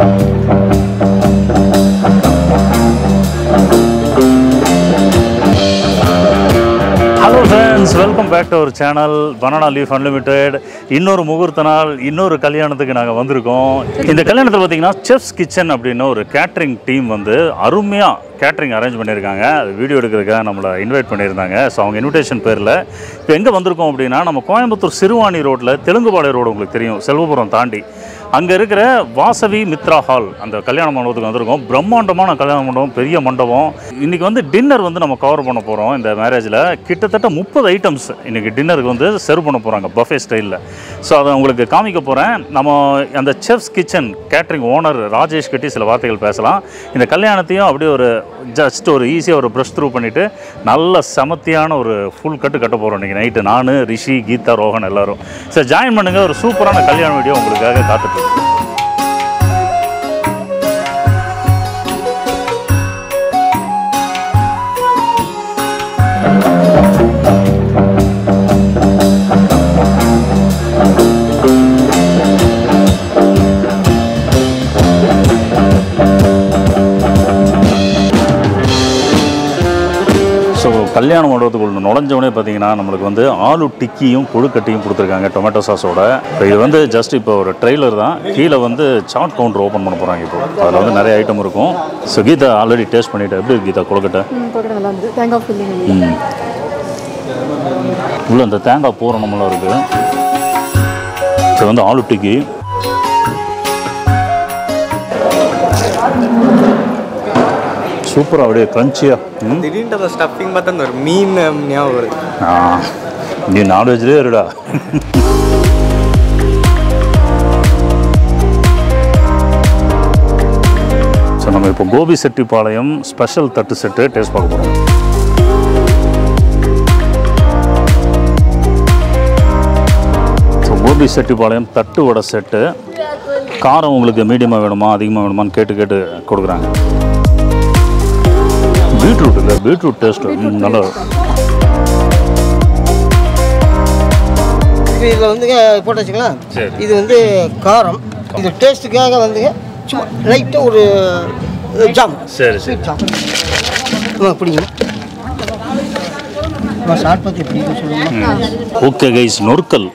Hello friends welcome back to our channel banana leaf unlimited இன்னொரு முகூர்த்த நாள் இன்னொரு கல்யாணத்துக்கு நாங்கள் வந்திருக்கோம் இந்த கல்யாணத்தில் பார்த்தீங்கன்னா செஃப்ஸ் கிச்சன் அப்படின்னு ஒரு கேட்ரிங் டீம் வந்து அருமையாக கேட்ரிங் அரேஞ்ச் பண்ணியிருக்காங்க அது வீடியோ எடுக்கிறதுக்காக நம்மளை இன்வைட் பண்ணியிருந்தாங்க ஸோ அவங்க இன்விடேஷன் பேரில் இப்போ எங்கே வந்திருக்கோம் அப்படின்னா நம்ம கோயம்புத்தூர் சிறுவாணி ரோட்டில் தெலுங்குபாளைய ரோடு உங்களுக்கு தெரியும் செல்வபுரம் தாண்டி அங்கே இருக்கிற வாசவி மித்ரா ஹால் அந்த கல்யாண மண்டபத்துக்கு வந்திருக்கோம் பிரம்மாண்டமான கல்யாண மண்டபம் பெரிய மண்டபம் இன்னைக்கு வந்து டின்னர் வந்து நம்ம கவர் பண்ண போகிறோம் இந்த மேரேஜில் கிட்டத்தட்ட முப்பது ஐட்டம்ஸ் இன்னைக்கு டின்னருக்கு வந்து சர்வ் பண்ண போகிறாங்க பஃபே ஸ்டைலில் ஸோ அதை உங்களுக்கு காமிக்க போகிறேன் நம்ம அந்த chef's kitchen catering owner Rajesh கிட்டி சில வார்த்தைகள் பேசலாம் இந்த கல்யாணத்தையும் அப்படியே ஒரு ஜஸ்ட் ஒரு ஈஸியாக ஒரு ப்ரஷ் த்ரூ பண்ணிவிட்டு நல்ல செமத்தியான ஒரு ஃபுல் கட்டு கட்ட போகிறோம் இன்றைக்கி நைட்டு நான் ரிஷி கீதா ரோஹன் எல்லாரும் சரி ஜாயின் பண்ணுங்கள் ஒரு சூப்பரான கல்யாண வீடியோ உங்களுக்காக காத்துட்டு இருக்கு. ஸோ கல்யாண மண்டபத்துக்குள்ள நுழைஞ்சவொடனே பார்த்தீங்கன்னா நம்மளுக்கு வந்து ஆலு டிக்கியும் கொழுக்கட்டையும் கொடுத்துருக்காங்க டொமேட்டோ சாஸோட இப்போ இது வந்து ஜஸ்ட் இப்போ ஒரு ட்ரெய்லர் தான் கீழே வந்து சாட் கவுண்டர் ஓப்பன் பண்ண போகிறாங்க இப்போ அதில் வந்து நிறைய ஐட்டம் இருக்கும் ஸோ கீதா ஆல்ரெடி டேஸ்ட் பண்ணிட்டு எப்படி இருக்கு கீதா கொழுக்கட்டை ம் கொழுக்கட்டை நல்லா இருந்தது தேங்காய் ஃபில்லிங் ம் உள்ள இந்த தேங்காய் பூரணமெல்லாம் இருக்குது இது வந்து ஆலு டிக்கி சூப்பராக அப்படியே க்ரன்ச்சியாக ம் திடீர்னு அந்த ஸ்டஃபிங் பார்த்தா அந்த ஒரு மீன் ஞாபகம் வருது ஆ நீ நான்வெஜ்லேயே இருடா ஸோ நம்ம இப்போ கோபி செட்டிப்பாளையம் ஸ்பெஷல் தட்டு செட்டு டேஸ்ட் பார்க்க போகிறோம் ஸோ கோபி செட்டிப்பாளையம் தட்டு வடை செட்டு காரம் உங்களுக்கு மீடியமாக வேணுமா அதிகமாக வேணுமான்னு கேட்டு கேட்டு கொடுக்குறாங்க பீட்ரூட் இல்லை பீட்ரூட் டேஸ்ட் நல்லா இதில் வந்து போட்டு வச்சுக்கலாம் சரி. இது வந்து காரம் இது டேஸ்ட்டுக்காக வந்து சும்மா லைட்டாக ஒரு ஜாம் சரி சரி ஸ்வீட் ஜாம் ஆ பிடிக்கும் நான் ஸ்டார்ட் பார்த்து எப்படி சொல்லுங்கள் ஓகே கைஸ் நொறுக்கல்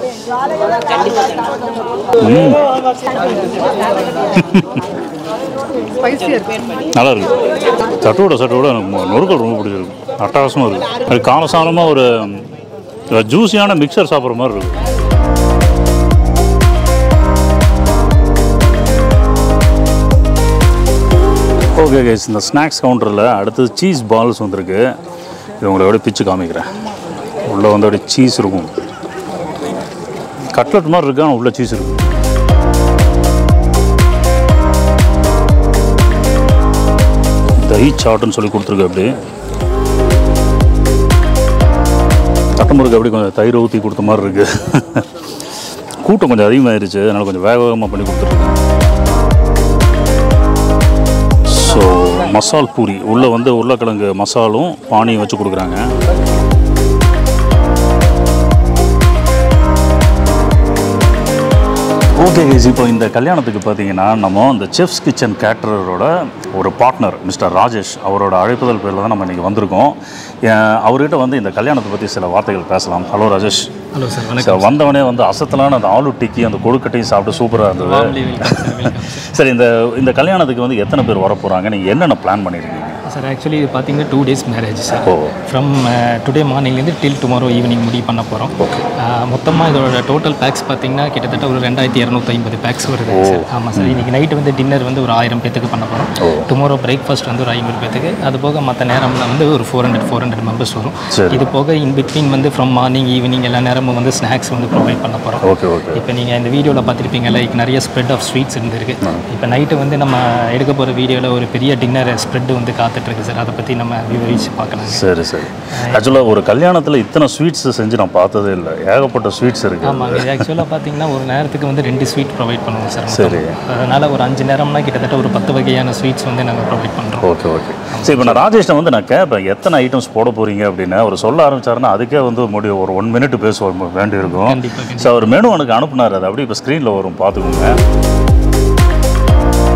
ம் ஸ்பைசியாக இருக்கு நல்லா இருக்கு சட்டோட சட்டோட எனக்கு மொ- நொறுக்கல் ரொம்ப பிடிச்சிருக்கு அட்டகாசமாக இருக்குது அது காரசாரமாக ஒரு ஜூஸியான மிக்சர் சாப்பிட்ற மாதிரி இருக்கு ஓகே கைஸ் இந்த ஸ்நாக்ஸ் கவுண்டரில் அடுத்தது சீஸ் பால்ஸ் வந்திருக்கு இது உங்களை அப்படியே பிச்சு காமிக்கிறேன் உள்ளே வந்து அப்படியே சீஸ் இருக்கும் கட்லட் மாதிரி இருக்கு ஆனால் உள்ள சீஸ் இருக்கும் தஹி சாட்டுன்னு சொல்லி கொடுத்துருக்கு அப்படி சட்டமுருக்கு அப்படி கொஞ்சம் தயிர் ஊற்றி கொடுத்த மாதிரி இருக்கு கூட்டம் கொஞ்சம் அதிகமாயிருச்சு அதனால கொஞ்சம் வேக வேகமாக பண்ணி கொடுத்துருக்கேன் ஸோ மசால் பூரி உள்ளே வந்து உருளைக்கிழங்கு மசாலும் பானியும் வச்சு கொடுக்குறாங்க ஓகே கைஸ் இப்போ இந்த கல்யாணத்துக்கு பார்த்தீங்கன்னா நம்ம இந்த செஃப்ஸ் கிச்சன் கேட்டரரோட ஒரு பார்ட்னர் மிஸ்டர் ராஜேஷ் அவரோட அழைப்புதல் பேரில் தான் நம்ம இன்றைக்கி வந்திருக்கோம் அஹ் அவர்கிட்ட வந்து இந்த கல்யாணத்தை பற்றி சில வார்த்தைகள் பேசலாம் hello Rajesh hello sir So, வணக்கம் வந்தவனே வந்து அசத்தலான அந்த ஆலு டிக்கி அந்த கொழுக்கட்டையும் சாப்பிட்டு சூப்பராக இருந்தது வார்ம்லி வெல்கம் சார் வெல்கம் சரி இந்த இந்த கல்யாணத்துக்கு வந்து எத்தனை பேர் வர போகிறாங்க நீங்கள் என்னென்ன பிளான் பண்ணியிருக்கீங்க சார் ஆக்சுவலி இது பார்த்தீங்கன்னா two days marriage sir oh from today மார்னிங்லேருந்து டில் டுமாரோ ஈவினிங் முடிவு பண்ண போகிறோம் மொத்தமாக இதோட டோட்டல் பேக்ஸ் பார்த்தீங்கன்னா கிட்டத்தட்ட ஒரு ரெண்டாயிரத்தி இரநூத்தி ஐம்பது பேக்ஸ் வருது சார் ஆமாம் சார் இன்றைக்கி நைட்டு வந்து டின்னர் வந்து ஒரு ஆயிரம் பேத்துக்கு பண்ண போகிறோம் டுமாரோ பிரேக்ஃபாஸ்ட் வந்து ஒரு ஐநூறு பேத்துக்கு அது போக மற்ற நேரம்ல வந்து ஒரு four hundred four hundred members வரும் சரி. இது போக இன் பிட்வீன் வந்து ஃப்ரம் மார்னிங் ஈவினிங் எல்லா நேரமும் வந்து ஸ்நாக்ஸ் வந்து ப்ரொவைட் பண்ண போகிறோம் ஓகே ஓகே இப்போ நீங்கள் இந்த வீடியோவில் பார்த்துருப்பீங்க லைக் நிறைய ஸ்ப்ரெட் ஆஃப் ஸ்வீட்ஸ் இருந்திருக்கு இப்போ நைட்டு வந்து நம்ம எடுக்க போகிற வீடியோவில் ஒரு பெரிய டின்னர் ஸ்ப்ரெட் வந்து காத்துட்ருக்கு சார் அதை பற்றி நம்ம விவரிச்சு பார்க்கலாம் சரி சரி ஆக்சுவலாக ஒரு கல்யாணத்தில் இத்தனை ஸ்வீட்ஸ் செஞ்சு நான் பார்த்ததே இல்லை ஏகப்பட்ட ஸ்வீட்ஸ் இருக்கு ஆமாங்க இது ஆக்சுவலாக பார்த்தீங்கன்னா ஒரு நேரத்துக்கு வந்து ரெண்டு ஸ்வீட் ப்ரொவைட் பண்ணுவோம் சார் சரி. அதனால் ஒரு அஞ்சு நேரம்னா கிட்டத்தட்ட ஒரு பத்து வகையான ஸ்வீட்ஸ் வந்து நாங்கள் ப்ரொவைட் பண்ணுறோம் ஓகே ஓகே சரி இப்போ நான் ராஜேஷ்ட வந்து நான் கேட்பேன் எத்தனை ஐட்டம்ஸ் போட போறீங்க அப்படின்னு அவர் சொல்ல ஆரம்பிச்சாருன்னா அதுக்கே வந்து முடியும் ஒரு ஒன் மினிட் பேச வேண்டி இருக்கும் கண்டிப்பாக ஸோ அவர் மெனு எனக்கு அனுப்புனார் அது அப்படியே இப்போ ஸ்க்ரீனில் வரும் பார்த்துக்கோங்க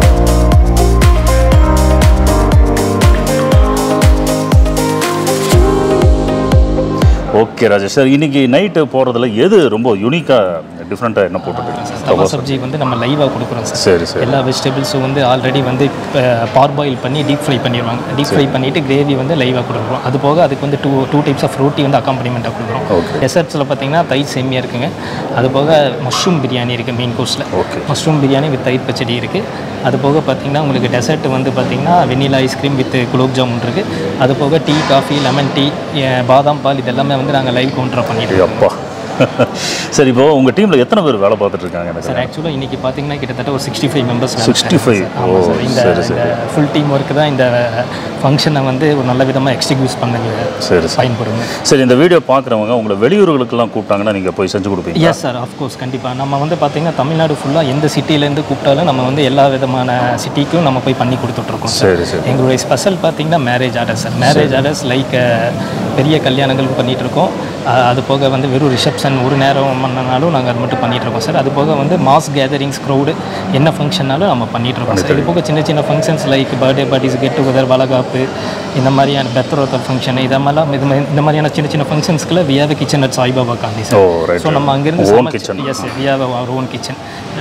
ஓகே ராஜேஷ் சார் இன்னைக்கு நைட்டு போகிறதுல எது ரொம்ப யூனிக்காக டிஃப்ரெண்ட்டாக என்ன போட்டுருக்கு தவா சப்ஜி வந்து நம்ம லைவாக கொடுக்குறோம் சார் சரி சரி எல்லா வெஜிடபிள்ஸும் வந்து ஆல்ரெடி வந்து பார் பாயில் பண்ணி டீப் ஃப்ரை பண்ணிடுவாங்க டீப் ஃப்ரை பண்ணிவிட்டு கிரேவி வந்து லைவாக கொடுக்குறோம் அது போக அதுக்கு வந்து two two types of roti வந்து அக்காம்பனிமெண்ட்டாக கொடுக்குறோம் Okay. டெசர்ட்ஸில் பார்த்தீங்கன்னா தயிர் சேமியா இருக்குங்க அது போக மஷ்ரூம் பிரியாணி இருக்குது மெயின் கோர்ஸில் Okay. மஷ்ரூம் பிரியாணி வித் தயிர் பச்சடி இருக்குது அது போக பார்த்தீங்கன்னா உங்களுக்கு டெசர்ட் வந்து பார்த்தீங்கன்னா vanilla ice cream with gulab jamun இருக்குது அது போக டீ காஃபி லெமன் டீ பாதாம் பால் இது எல்லாமே வந்து நாங்கள் லைவ் கவுண்டராக பண்ணிட்டு இருக்கோம் அப்பா சரி இப்போ உங்கள் டீமில் எத்தனை பேர் வேலை பார்த்துட்டு இருக்காங்க எனக்கு சார் ஆக்சுவலாக இன்னைக்கு பார்த்தீங்கன்னா கிட்டத்தட்ட ஒரு sixty five members 65 oh, sir இந்த சரி, சரி. ஃபுல் டீம் ஒர்க் தான் இந்த ஃபங்க்ஷனை வந்து ஒரு நல்ல விதமாக எக்ஸிக்யூஸ் பண்ண சரி சரி பயன்படுங்க சரி இந்த வீடியோ பார்க்குறவங்க உங்களை வெளியூர்களுக்கெல்லாம் கூப்பிட்டாங்கன்னா நீங்கள் போய் செஞ்சு கொடுப்பீங்க எஸ் சார் ஆஃப்கோர்ஸ் கண்டிப்பாக நம்ம வந்து பார்த்தீங்கன்னா தமிழ்நாடு ஃபுல்லாக எந்த சிட்டிலேருந்து கூப்பிட்டாலும் நம்ம வந்து எல்லா விதமான சிட்டிக்கும் நம்ம போய் பண்ணி கொடுத்துட்ருக்கோம் சார் சரி சரி எங்களுடைய ஸ்பெஷல் பார்த்தீங்கன்னா marriage orders sir marriage orders like பெரிய கல்யாணங்கள் பண்ணிட்டு இருக்கோம் அஹ், அது போக வந்து வெறும் ரிசப்ஷன் ஒரு நேரம் பண்ணனாலும் நாங்கள் அது மட்டும் பண்ணிட்டு இருக்கோம் சார் அது போக வந்து மாஸ் கேதரிங்ஸ் க்ரௌடு என்ன ஃபங்க்ஷன்னாலும் நம்ம பண்ணிட்டு இருக்கோம் சார் இது போக சின்ன சின்ன functions like birthday parties get together வளகாப்பு இந்த மாதிரியான பெத்ரோத்தல் ஃபங்க்ஷன் இதெல்லாம் இது மாதிரி இந்த மாதிரியான சின்ன சின்ன ஃபங்க்ஷன்ஸ்க்குள்ள we have kitchen at Saibaba Gandhi oh sir right so நம்ம அங்கேருந்து Own சமைச்சு kitchen. Yes we have our own kitchen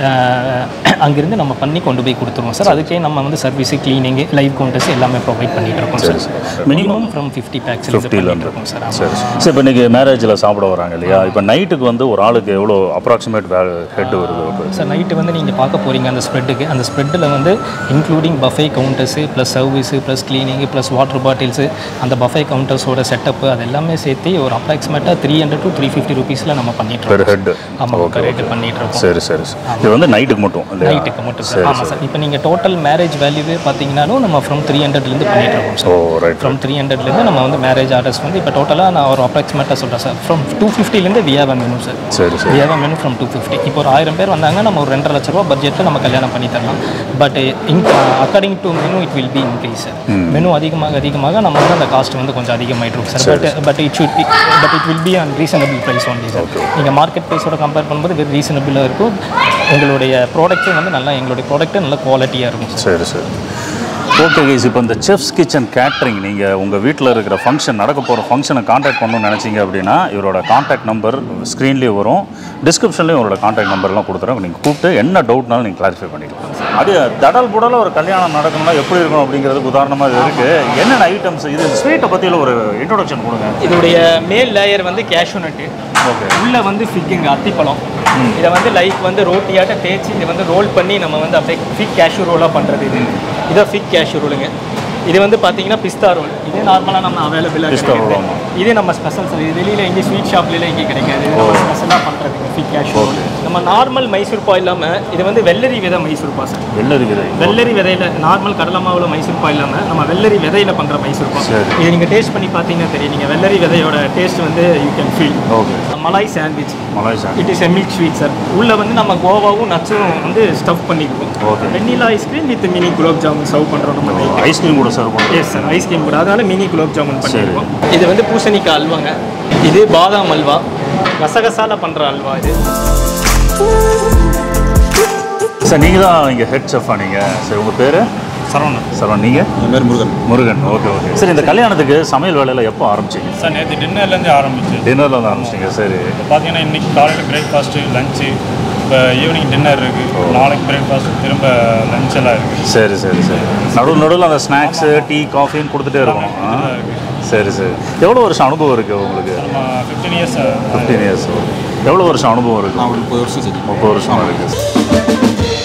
அங்கேருந்து நம்ம பண்ணி கொண்டு போய் கொடுத்துருவோம் சார் அதுக்கே நம்ம வந்து சர்வீஸு கிளீனிங்கு லைவ் கவுண்டர்ஸ் எல்லாமே ப்ரொவைட் பண்ணிட்டு இருக்கோம் sir minimum from fifty pax பண்ணிட்டு இருக்கோம் சார் ஆமாம். சரி சரி இப்போ இன்றைக்கி மேரேஜில் சாப்பிட வராங்க இல்லையா இப்போ நைட்டுக்கு வந்து ஒரு ஆளுக்கு எவ்வளோ அப்ராக்சிமேட் ஹெட் வருது இப்போ சார் நைட்டு வந்து நீங்கள் பார்க்க போகிறீங்க அந்த ஸ்ப்ரெட்டுக்கு அந்த ஸ்ப்ரெட்டில் வந்து including buffet counters plus service plus cleaning plus water bottles அந்த பஃபே கவுண்டர்ஸோட செட்டப்பு அது எல்லாமே சேர்த்து ஒரு அப்ராக்சிமேட்டாக three hundred to three fifty ருபீஸில் நம்ம பண்ணிட்டு பெர் இருக்கோம் ஹெட் ஆமாம் ரேட்டு பண்ணிட்டு இருக்கோம் சரி சரி சரி. இது வந்து நைட்டுக்கு மட்டும் இல்லையா நைட்டுக்கு மட்டும் சார் ஆமாம் சார் இப்போ நீங்கள் டோட்டல் மேரேஜ் வேல்யூவே பார்த்தீங்கன்னாலும் நம்ம ஃப்ரம் த்ரீ ஹண்ட்ரட்லேருந்து பண்ணிட்டு இருக்கோம் sir oh right from three ஹண்ட்ரட்லேருந்து நம்ம வந்து மேரேஜ் ஆர்டர்ஸ் வந்து இப்போ டோட்டலாக நான் ஒரு அப்ராக்சிமேட்டாக சொல்கிறேன் சார் ஃப்ரம் டூ ஃபிஃப்டிலேருந்து வியாவ மெனு சார் சரி சரி வியாவ மெனு ஃப்ரம் டூ ஃபிஃப்டி இப்போ ஒரு ஆயிரம் பேர் வந்தாங்க நம்ம ஒரு ரெண்டரை லட்ச ரூபா பட்ஜெட்டில் நம்ம கல்யாணம் பண்ணி தரலாம் but in according to menu it will be increase sir menu அதிகமாக அதிகமாக நம்ம வந்து அந்த காஸ்ட் வந்து கொஞ்சம் அதிகமாயிட்டு இருக்கும் sir but but it should but it will be an reasonable price only sir நீங்கள் மார்க்கெட் ப்ரைஸோட கம்பேர் பண்ணும்போது வெரி ரீசனபிளாக இருக்கும் எங்களுடைய ப்ராடக்ட்டும் வந்து நல்லா எங்களுடைய ப்ராடக்ட்டு நல்ல குவாலிட்டியாக இருக்கும் சார் சரி சரி ஓகே கைஸ் இப்போ இந்த செஃப்ஸ் கிச்சன் கேட்ரிங் நீங்கள் உங்கள் வீட்டில் இருக்கிற ஃபங்க்ஷன் நடக்க போகிற ஃபங்க்ஷனை காண்டாக்ட் பண்ணணும்னு நினச்சிங்க அப்படின்னா இவரோட காண்டாக்ட் நம்பர் ஸ்க்ரீன்லேயே வரும் டிஸ்கிரிப்ஷன்லேயும் இவரோட காண்டாக்ட் நம்பர்லாம் கொடுத்துறேன் நீங்கள் கூப்பிட்டு என்ன டவுட்னாலும் நீங்கள் கிளாரிஃபை பண்ணிக்கலாம் அது தடல் புடல ஒரு கல்யாணம் நடக்கணும்னா எப்படி இருக்கணும் அப்படிங்கிறதுக்கு உதாரணமாக இது இருக்குது என்னென்ன ஐட்டம்ஸ் இது ஸ்வீட்டை பற்றியில் ஒரு இன்ட்ரோடக்ஷன் கொடுங்க இதோடைய மேல் லேயர் வந்து கேஷ்யூ நட்டு ஓகே உள்ள வந்து ஃபிக்குங்க அத்திப்பழம் இதை வந்து லைக் வந்து ரோட்டியாட்ட தேய்ச்சி இதை வந்து ரோல் பண்ணி நம்ம வந்து அப்படியே ஃபிக் கேஷ்யூ ரோலாக பண்ணுறது இது இதை ஃபிக் கேஷ்யூ ரோலுங்க இது வந்து பார்த்தீங்கன்னா பிஸ்தா ரோல் இதே நார்மலாக நம்ம அவைலபிளாக Pista roll, ஆமா. இதே நம்ம ஸ்பெஷல் சார் இது வெளியில் எங்கேயும் ஸ்வீட் ஷாப்லாம் எங்கேயும் கிடைக்காது இது நம்ம ஸ்பெஷலாக பண்ணுறதுக்கு ஃபிக் கேஷ்யூ ரோல் நம்ம நார்மல் மைசூர் பா இல்லாமல் இது வந்து வெள்ளரி விதை மைசூர் பா சார் வெள்ளரி விதை வெள்ளரி விதையில நார்மல் கடலை மாவுல மைசூர் பா இல்லாம நம்ம வெள்ளரி விதையில பண்ற மைசூர் பா சரி. இது நீங்க டேஸ்ட் பண்ணி பார்த்தீங்கன்னா தெரியும் நீங்க வெள்ளரி விதையோட டேஸ்ட் வந்து you can feel okay malai sandwich மலாய்சா it is a milk sweet sir உள்ள வந்து நம்ம கோவாவும் நட்ஸும் வந்து ஸ்டஃப் பண்ணிருக்கோம் Okay. Vanilla ice cream with mini gulab jamun serve பண்றோம் நம்ம நைட் ஐஸ்கிரீம் கூட சர்வ் பண்ணுறோம் எஸ் சார் ஐஸ்கிரீம் கூட அதனால மினி குலோப் ஜாமுன் பண்ணிருக்கோம் இது வந்து பூசணிக்காய் அல்வாங்க இது பாதாம் அல்வா கசகசால பண்ற அல்வா இது சார் நீங்கள் தான் இங்கே ஹெட் செஃப்பா நீங்கள் சரி உங்கள் பேர் சரவணன் சரவணன் நீங்கள் என் பேர் முருகன் முருகன் ஓகே ஓகே சரி இந்த கல்யாணத்துக்கு சமையல் வேலையில் எப்போ ஆரம்பிச்சீங்க சார் நேற்று டின்னர்லேருந்து ஆரம்பிச்சு டின்னரில் தான் ஆரம்பிச்சிங்க சரி இப்போ பார்த்தீங்கன்னா இன்றைக்கி காலையில் பிரேக்ஃபாஸ்ட்டு லஞ்சு இப்போ ஈவினிங் டின்னர் இருக்குது நாளைக்கு பிரேக்ஃபாஸ்ட் திரும்ப லஞ்ச் எல்லாம் இருக்குது சரி சரி சரி நடுவில் நடுவில் அந்த ஸ்நாக்ஸு டீ காஃபின்னு கொடுத்துட்டே இருக்கணும் ஆ? சரி சரி எவ்வளோ வருஷம் அனுபவம் இருக்குது உங்களுக்கு நம்ம ஃபிஃப்டீன் இயர்ஸ் ஃபிஃப்டீன் இயர்ஸ் எவ்வளோ வருஷம் அனுபவம் இருக்குது நான் ஒரு முப்பது வருஷம் செஞ்சேன் முப்பது வருஷம் இருக்குது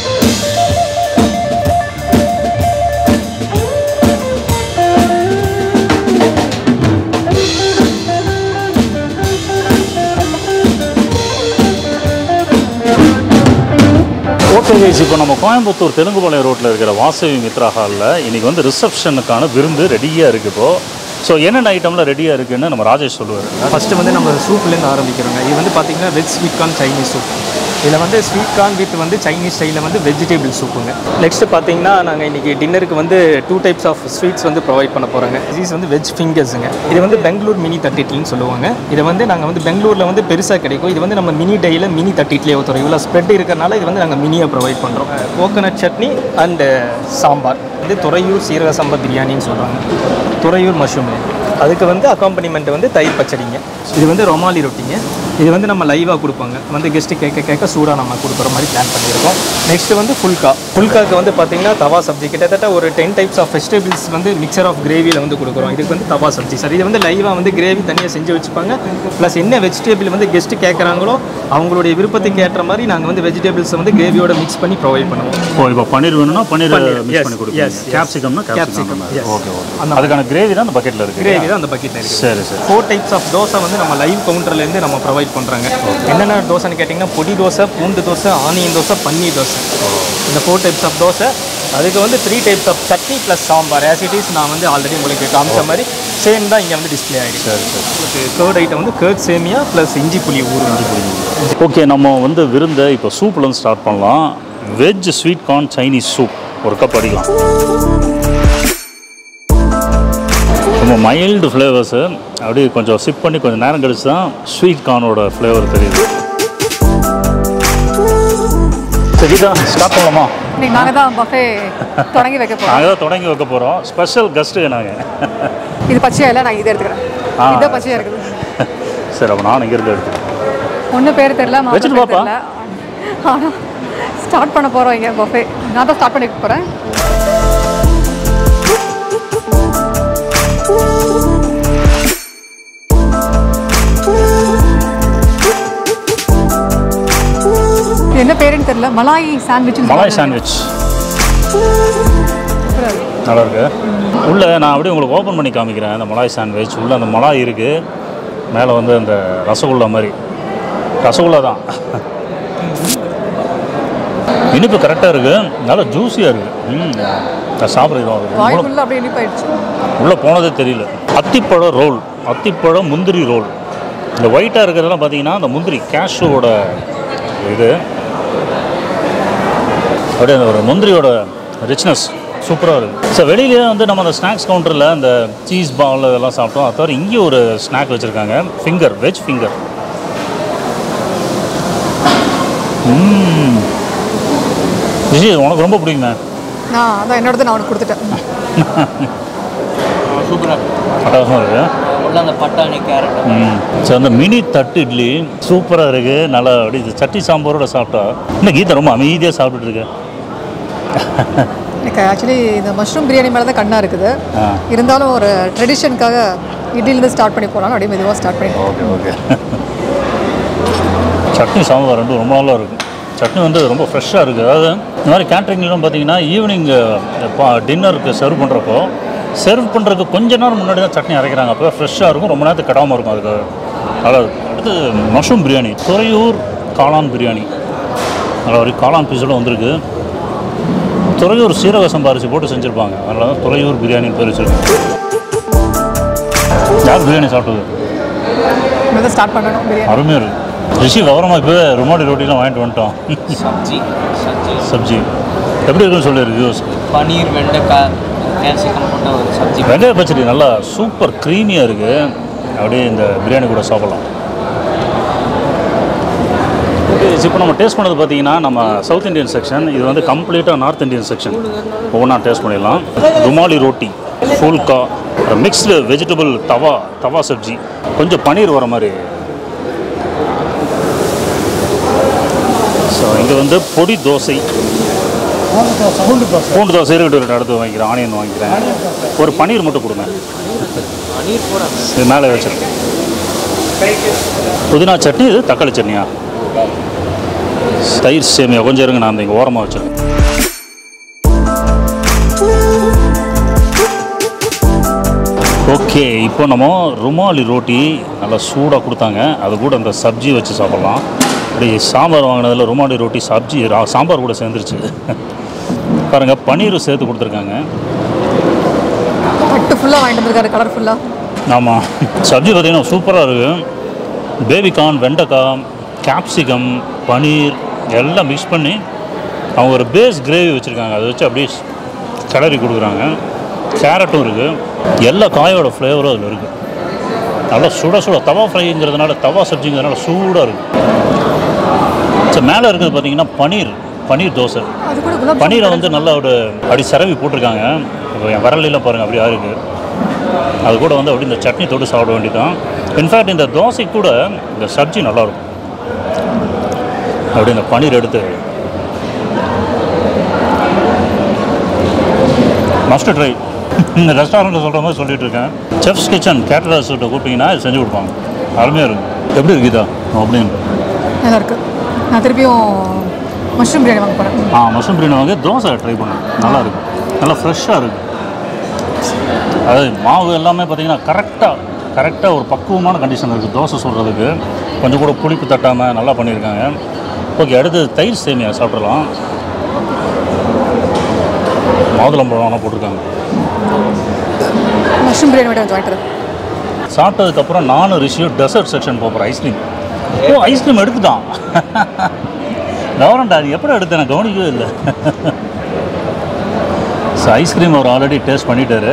ஓகே கைஸ் இப்போ நம்ம கோயம்புத்தூர் தெலுங்குபாளையம் ரோட்டில் இருக்கிற வாசவி மித்ரா ஹாலில் இன்னைக்கு வந்து ரிசப்ஷனுக்கான விருந்து ரெடியாக இருக்குது இப்போ ஸோ என்னென்ன ஐட்டம்லாம் ரெடியாக இருக்குன்னு நம்ம ராஜேஷ் சொல்லுவார் ஃபஸ்ட்டு வந்து நம்ம சூப்லேருந்து ஆரம்பிக்கிறோங்க இது வந்து பார்த்தீங்கன்னா veg sweet corn Chinese soup இதில் வந்து ஸ்வீட் கார்ன் வித் வந்து சைனீஸ் ஸ்டைலில் வந்து வெஜிடபிள் சூப்புங்க நெக்ஸ்ட் பார்த்தீங்கன்னா நாங்கள் இன்றைக்கி டின்னருக்கு வந்து டூ டைப்ஸ் ஆஃப் ஸ்வீட்ஸ் வந்து ப்ரொவைட் பண்ண போகிறோங்க இது வந்து வெஜ் ஃபிங்கர்ஸுங்க இது வந்து பெங்களூர் மினி தட்டி இட்லின்னு சொல்லுவாங்க இதை வந்து நாங்கள் வந்து பெங்களூரில் வந்து பெருசாக கிடைக்கும் இது வந்து நம்ம மினி டையில் மினி தட்டி இட்லியை ஊற்றுறோம் இவ்வளோ ஸ்ப்ரெட் இருக்கிறனால இது வந்து நாங்கள் மினியாக ப்ரொவைட் பண்ணுறோம் கோகனட் சட்னி அண்டு சாம்பார் வந்து துறையூர் சீரக சம்பா பிரியாணின்னு சொல்கிறாங்க துறையூர் மஷ்ரூம் அதுக்கு வந்து அக்காம்பனிமெண்ட் வந்து தயிர் பச்சடிங்க இது வந்து ரொமாலி ரொட்டிங்க இது வந்து நம்ம லைவாக கொடுப்பாங்க வந்து கெஸ்ட்டு கேட்க கேட்க சூடாக நம்ம கொடுக்குற மாதிரி பிளான் பண்ணியிருக்கோம் நெக்ஸ்ட் வந்து ஃபுல்கா ஃபுல்காக்கு வந்து பார்த்தீங்கன்னா தவா சப்ஜி கிட்டத்தட்ட ஒரு டென் டைப்ஸ் ஆஃப் வெஜிடபிள்ஸ் வந்து மிக்சர் ஆஃப் கிரேவியில் வந்து கொடுக்குறோம் இதுக்கு வந்து தவா சப்ஜி சார் இது வந்து லைவாக வந்து கிரேவி தனியாக செஞ்சு வச்சுப்பாங்க ப்ளஸ் என்ன வெஜிடபிள் வந்து கெஸ்ட்டு கேட்குறாங்களோ அவங்களுடைய விருப்பத்துக்கு ஏற்ற மாதிரி நாங்கள் வந்து வெஜிடபிள்ஸை வந்து கிரேவியோட மிக்ஸ் பண்ணி ப்ரொவைட் பண்ணுவோம் ஓ இப்போ பன்னீர் வேணும்னா பன்னீர் பன்னீர், மிக்ஸ் yes, பண்ணி கொடுப்பீங்க yes, yes. கேப்சிகம்னா Capsicum, capsicum yes. Okay okay அந்த அதுக்கான கிரேவி தான் அந்த பக்கெட்டில் இருக்கு கிரேவி தான் அந்த பக்கெட்டில் இருக்குது சரி சரி ஃபோர் டைப்ஸ் ஆஃப் தோசை வந்து நம்ம லைவ் கவுண்டர்லேருந்து நம்ம ப்ரொவைட் பண்ணுறாங்க என்னென்ன தோசைன்னு கேட்டிங்கன்னா பொடி தோசை பூண்டு தோசை ஆனியன் தோசை பன்னீர் தோசை இந்த ஃபோர் டைப்ஸ் ஆஃப் தோசை அதுக்கு வந்து three types of chutney plus sambar as it is நான் வந்து ஆல்ரெடி உங்களுக்கு காமிச்ச மாதிரி சேம் தான் இங்கே வந்து டிஸ்ப்ளே ஆகிடுச்சு சரி சரி உங்களுக்கு தேர்ட் ஐட்டம் வந்து கேர்ட் சேமியா ப்ளஸ் இஞ்சி புளி ஊறு இஞ்சி புளி ஓகே நம்ம வந்து விருந்தை இப்போ சூப்லேருந்து ஸ்டார்ட் பண்ணலாம் veg sweet corn Chinese soup ஒரு கப் அடிக்கலாம் ரொம்ப மைல்டு ஃப்ளேவர்ஸு அப்படியே கொஞ்சம் சிப் பண்ணி கொஞ்சம் நேரம் கழிச்சு தான் ஸ்வீட் கார்னோட ஃப்ளேவர் தெரியுது சரி கீதா ஸ்டார்ட் பண்ணலாமா இன்னைக்கு நாங்கள் தான் பஃபே தொடங்கி வைக்க போகிறோம் நாங்கள் தான் தொடங்கி வைக்க போகிறோம் ஸ்பெஷல் கெஸ்ட்டு நாங்கள் இது பச்சையா இல்லை நான் இதை எடுத்துக்கிறேன் ஆ. இதான் பச்சையா இருக்குது சரி அப்போ நான் இங்கேருந்து எடுத்துக்கிறேன் ஒன்று பேர் தெரியல மாப்பிள்ளை வச்சுட்டு பேர் பாப்பா. தெரியல ஆனால் ஸ்டார்ட் பண்ண போகிறோம் இங்கே பஃபே நான் தான் ஸ்டார்ட் பண்ணி போகிறேன் என்ன பேருன்னு தெரியல மலாய் சாண்ட்விச் மலாய் சாண்ட்விச் நல்லா இருக்கு உள்ள நான் அப்படியே உங்களுக்கு ஓப்பன் பண்ணி காமிக்கிறேன் அந்த மலாய் சாண்ட்விச் உள்ள அந்த மலாய் இருக்கு மேலே வந்து அந்த ரசகுல்லா மாதிரி ரசகுல்லா தான் இனிப்பு கரெக்டாக இருக்கு நல்லா ஜூஸியாக இருக்கு ம் சாப்பிட்றோம் வாய் ஃபுல்லாக அப்படியே இனிப்பாயிடுச்சு உள்ளே போனதே தெரியல அத்திப்பழ ரோல் அத்திப்பழ முந்திரி ரோல் இந்த ஒயிட்டாக இருக்கிறதெல்லாம் பார்த்தீங்கன்னா அந்த முந்திரி கேஷுவோட இது அப்படியே அந்த ஒரு முந்திரியோட ரிச்னஸ் சூப்பராக இருக்குது ஸோ வெளியிலேயே வந்து நம்ம அந்த ஸ்நாக்ஸ் கவுண்டரில் அந்த சீஸ் பால் இதெல்லாம் சாப்பிட்டோம் அது தவிர இங்கே ஒரு ஸ்நாக் வச்சுருக்காங்க ஃபிங்கர் வெஜ் ஃபிங்கர் ரிஷி உனக்கு ரொம்ப பிடிக்குமே நான் அதான் என்னோடது நான் அவனுக்கு கொடுத்துட்டேன் அட்டகாசமாக இருக்குது உள்ள அந்த பட்டாணி கேரட் ம் ஸோ அந்த மினி தட்டு இட்லி சூப்பராக இருக்குது நல்லா அப்படி இது சட்னி சாம்பாரோட சாப்பிட்டா இன்னும் கீதா ரொம்ப அமைதியாக சாப்பிட்டுட்டு இருக்கு எனக்கு ஆக்சுவலி இந்த மஷ்ரூம் பிரியாணி மேலே தான் கண்ணாக இருக்குது ஆ இருந்தாலும் ஒரு ட்ரெடிஷனுக்காக இட்லிலேருந்து ஸ்டார்ட் பண்ணி போகலாம் அப்படியே மெதுவாக ஸ்டார்ட் பண்ணி ஓகே ஓகே சட்னி சாம்பார் ரெண்டும் ரொம்ப நல்லா இருக்கும் சட்னி வந்து ரொம்ப ஃப்ரெஷ்ஷாக இருக்குது அதாவது இந்த மாதிரி கேட்ரிங்லாம் பார்த்தீங்கன்னா ஈவினிங் டின்னருக்கு சர்வ் பண்ணுறப்போ சர்வ் பண்ணுறதுக்கு கொஞ்ச நேரம் முன்னாடி தான் சட்னி அரைக்கிறாங்க அப்போ ஃப்ரெஷ்ஷாக இருக்கும் ரொம்ப நேரத்துக்கு கெடாமல் இருக்கும் அதுக்கு நல்லா இருக்கும் அடுத்து மஷ்ரூம் பிரியாணி துறையூர் காளான் பிரியாணி நல்லா ஒரு காளான் பீஸோட வந்திருக்கு துறையூர் சீரக சம்பா அரிசி போட்டு செஞ்சுருப்பாங்க அதனால தான் துறையூர் பிரியாணின்னு பேர் வச்சுருக்காங்க யார் பிரியாணி சாப்பிட்டது இனிமேல் ஸ்டார்ட் பண்ணணும் பிரியாணி அருமையாக இருக்குது ரிஷி விவரமாக இப்போவே ருமாடி ரொட்டிலாம் வாங்கிட்டு வந்துட்டோம் சப்ஜி சப்ஜி சப்ஜி எப்படி இருக்குன்னு சொல்லி ரிவ்யூஸ் பன்னீர் வெண்டைக்காய் கேப்சிகம் போட்ட ஒரு சப்ஜி வெங்காய பச்சடி நல்லா சூப்பர் க்ரீமியாக இருக்குது அப்படியே இந்த பிரியாணி கூட சாப்பிடலாம் இப்போ நம்ம டேஸ்ட் பண்ணது பார்த்தீங்கன்னா நம்ம சவுத் இந்தியன் செக்ஷன் இது வந்து கம்ப்ளீட்டாக நார்த் இந்தியன் செக்ஷன் ஒவ்வொன்றா டேஸ்ட் பண்ணிடலாம் ருமாலி ரோட்டி ஃபுல்கா மிக்ஸ்டு வெஜிடபிள் தவா தவா சப்ஜி கொஞ்சம் பன்னீர் வர மாதிரி ஸோ இங்கே வந்து பொடி தோசை பூண்டு தோசை இருக்கட்டும் அடுத்து வாங்கிக்கிறேன் ஆனியன் வாங்கிக்கிறேன் ஒரு பன்னீர் மட்டும் கொடுங்க பன்னீர் போட இது மேலே வச்சிருக்கேன் புதினா சட்னி இது தக்காளி சட்னியா தயிர் சேமியா கொஞ்சம் இருங்க நான் இங்கே ஓரமாக வச்சிருக்கேன் ஓகே இப்போ நம்ம ருமாலி ரோட்டி நல்லா சூடாக கொடுத்தாங்க அது கூட அந்த சப்ஜி வச்சு சாப்பிட்லாம் அப்படி சாம்பார் வாங்கினதில் ருமாலி ரோட்டி சப்ஜி ரா- சாம்பார் கூட சேர்ந்துருச்சு பாருங்கள் பன்னீர் சேர்த்து கொடுத்துருக்காங்க தட்டு ஃபுல்லாக வாங்கிட்டு வந்திருக்காரு கலர்ஃபுல்லாக ஆமாம் சப்ஜி பார்த்தீங்கன்னா சூப்பராக இருக்குது பேபிகார்ன் வெண்டைக்காய் கேப்சிகம் பன்னீர் எல்லாம் மிக்ஸ் பண்ணி அவங்க ஒரு பேஸ் கிரேவி வச்சுருக்காங்க அதை வச்சு அப்படியே கிளறி கொடுக்குறாங்க கேரட்டும் இருக்குது எல்லா காயோட ஃப்ளேவரும் அதில் இருக்குது நல்லா சுட சுட தவா ஃப்ரைங்கிறதுனால தவா சப்ஜிங்கிறதுனால சூடாக இருக்குது ஸோ மேலே இருக்கிறது பார்த்தீங்கன்னா பன்னீர் பன்னீர் தோசை அது கூட குலாப் பன்னீரை வந்து நல்லா ஒரு அடி சரவி போட்டிருக்காங்க இப்போ என் விரலாம் பாருங்கள் அப்படியே இருக்குது அது கூட வந்து அப்படி இந்த சட்னி தொட்டு சாப்பிட வேண்டியதான் இன்ஃபேக்ட் இந்த தோசை கூட இந்த சப்ஜி நல்லாயிருக்கும் அப்படி இந்த பன்னீர் எடுத்து மஸ்ட் ட்ரை இந்த ரெஸ்டாரண்ட்டில் சொல்கிற மாதிரி சொல்லிட்டு இருக்கேன் செஃப்ஸ் கிச்சன் கேட்டரர்ஸ் கிட்ட கூப்பிட்டீங்கன்னா இது செஞ்சு கொடுப்பாங்க அருமையாக இருக்கும் எப்படி இருக்குதா அப்படின்னு நல்லா இருக்கு நான் திருப்பியும் மஷ்ரூம் பிரியாணி வாங்க போகிறேன் ஆ மஷ்ரூம் பிரியாணி வாங்க தோசை ட்ரை பண்ணேன் நல்லா இருக்கு நல்லா ஃப்ரெஷ்ஷாக இருக்கு அது மாவு எல்லாமே பார்த்தீங்கன்னா கரெக்டாக கரெக்டாக ஒரு பக்குவமான கண்டிஷன் இருக்குது தோசை சுடுறதுக்கு கொஞ்சம் கூட புளிப்பு தட்டாமல் நல்லா பண்ணியிருக்காங்க ஓகே அடுத்து தயிர் சேமியா சாப்பிடலாம் மாதுளம்பழம் ஆனால் போட்டிருக்காங்க மஷ்ரூம் பிரியாணி மட்டும் கொஞ்சம் வாங்கிட்டு வரேன். சாப்பிட்டதுக்கப்புறம் நானும் ரிஷியும் டெசர்ட் செக்ஷன் போகிறேன் ஐஸ்கிரீம் ஓ ஐஸ்கிரீம் எடுத்துட்டான் கவர்மெண்ட் அது எப்படி எடுத்தேன் நான் கவனிக்கவே இல்லை ஸோ ஐஸ்கிரீம் அவர் ஆல்ரெடி டேஸ்ட் பண்ணிட்டாரு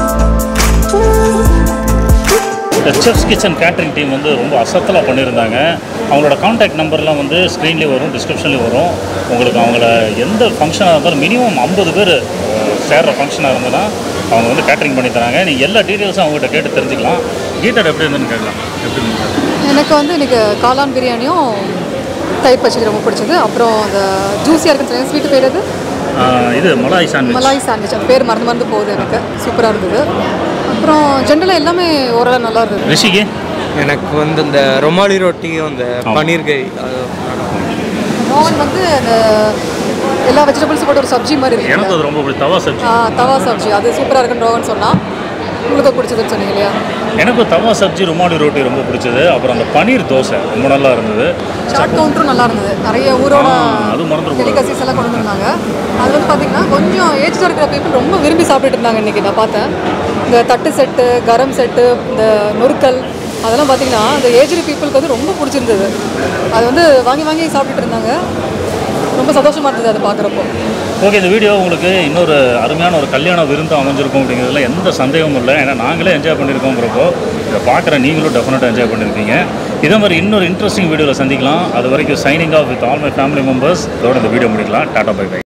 செஃப்ஸ் கிச்சன் கேட்ரிங் டீம் வந்து ரொம்ப அசத்தலாக பண்ணியிருந்தாங்க அவங்களோட காண்டாக்ட் நம்பர்லாம் வந்து ஸ்க்ரீன்லேயே வரும் டிஸ்கிரிப்ஷன்லேயும் வரும் உங்களுக்கு அவங்கள எந்த ஃபங்க்ஷனாக இருந்தாலும் மினிமம் ஐம்பது பேர் சேர்ற ஃபங்க்ஷனாக இருந்ததுன்னா அவங்க வந்து கேட்ரிங் பண்ணி தராங்க நீங்கள் எல்லா டீட்டெயில்ஸும் அவங்ககிட்ட கேட்டு தெரிஞ்சுக்கலாம் கீட்டர் எப்படி இருந்துன்னு கேட்கலாம் எப்படி இருந்துச்சு எனக்கு வந்து இன்னைக்கு காளான் பிரியாணியும் தயிர் பச்சடி ரொம்ப பிடிச்சது அப்புறம் அந்த ஜூஸியாக இருக்குன்னு ஸ்வீட்டு பேர் அது ஆஹ் இது மலாய் சாண்ட்விச் மலாய் சாண்ட்விச் அது பேர் மறந்து மறந்து போகுது எனக்கு சூப்பராக இருந்தது அப்புறம் ஜென்ரலாக எல்லாமே ஓரளவு நல்லா இருந்தது ரிஷிக்கு எனக்கு வந்து இந்த ரொமாலி ரொட்டியும் இந்த பன்னீர் கறி அது நான் வந்து அந்த எல்லா வெஜிடபிள்ஸும் போட்டு ஒரு சப்ஜி மாதிரி எனக்கு இருக்கு அது ரொம்ப பிடிக்கும் தவா சப்ஜி ஆ தவா சப்ஜி அது சூப்பராக இருக்குன்னு ரோகன் சொன்னா உங்களுக்கு பிடிச்சதுன்னு சொன்னீங்க இல்லையா எனக்கு தவா சப்ஜி ருமாலி ரொட்டி ரொம்ப பிடிச்சது அப்புறம் அந்த பன்னீர் தோசை ரொம்ப நல்லா இருந்தது சாட் கவுண்டரும் நல்லா இருந்தது நிறைய ஊரோட ஆ, அது மறந்துடக்கூடாது. டெலிகசிஸ் எல்லாம் கொண்டு வந்திருந்தாங்க அது வந்து பார்த்தீங்கன்னா கொஞ்சம் ஏஜ்டாக இருக்கிற பீப்புள் ரொம்ப விரும்பி சாப்பிட்டுட்டு இருந்தாங்க இன்றைக்கி நான் பார்த்தேன் இந்த தட்டு செட்டு கரம் செட்டு இந்த நொறுக்கல் அதெல்லாம் பார்த்தீங்கன்னா இந்த ஏஜ்டு பீப்புளுக்கு வந்து ரொம்ப பிடிச்சிருந்தது அது வந்து வாங்கி வாங்கி சாப்பிட்டுட்டு இருந்தாங்க ரொம்ப சந்தோஷமாக இருந்தது அதை பார்க்குறப்போ ஓகே இந்த வீடியோ உங்களுக்கு இன்னொரு அருமையான ஒரு கல்யாண விருந்து அமைஞ்சிருக்கும் அப்படிங்கிறதுல எந்த சந்தேகமும் இல்லை ஏன்னா நாங்களே என்ஜாய் பண்ணியிருக்கோங்கிறப்போ இதை பார்க்குற நீங்களும் டெஃபினட்டாக என்ஜாய் பண்ணியிருப்பீங்க இதே மாதிரி இன்னொரு இன்ட்ரெஸ்டிங் வீடியோவில் சந்திக்கலாம் அது வரைக்கும் signing off with all my family members இதோட இந்த வீடியோ முடிக்கலாம் டாடா பை பை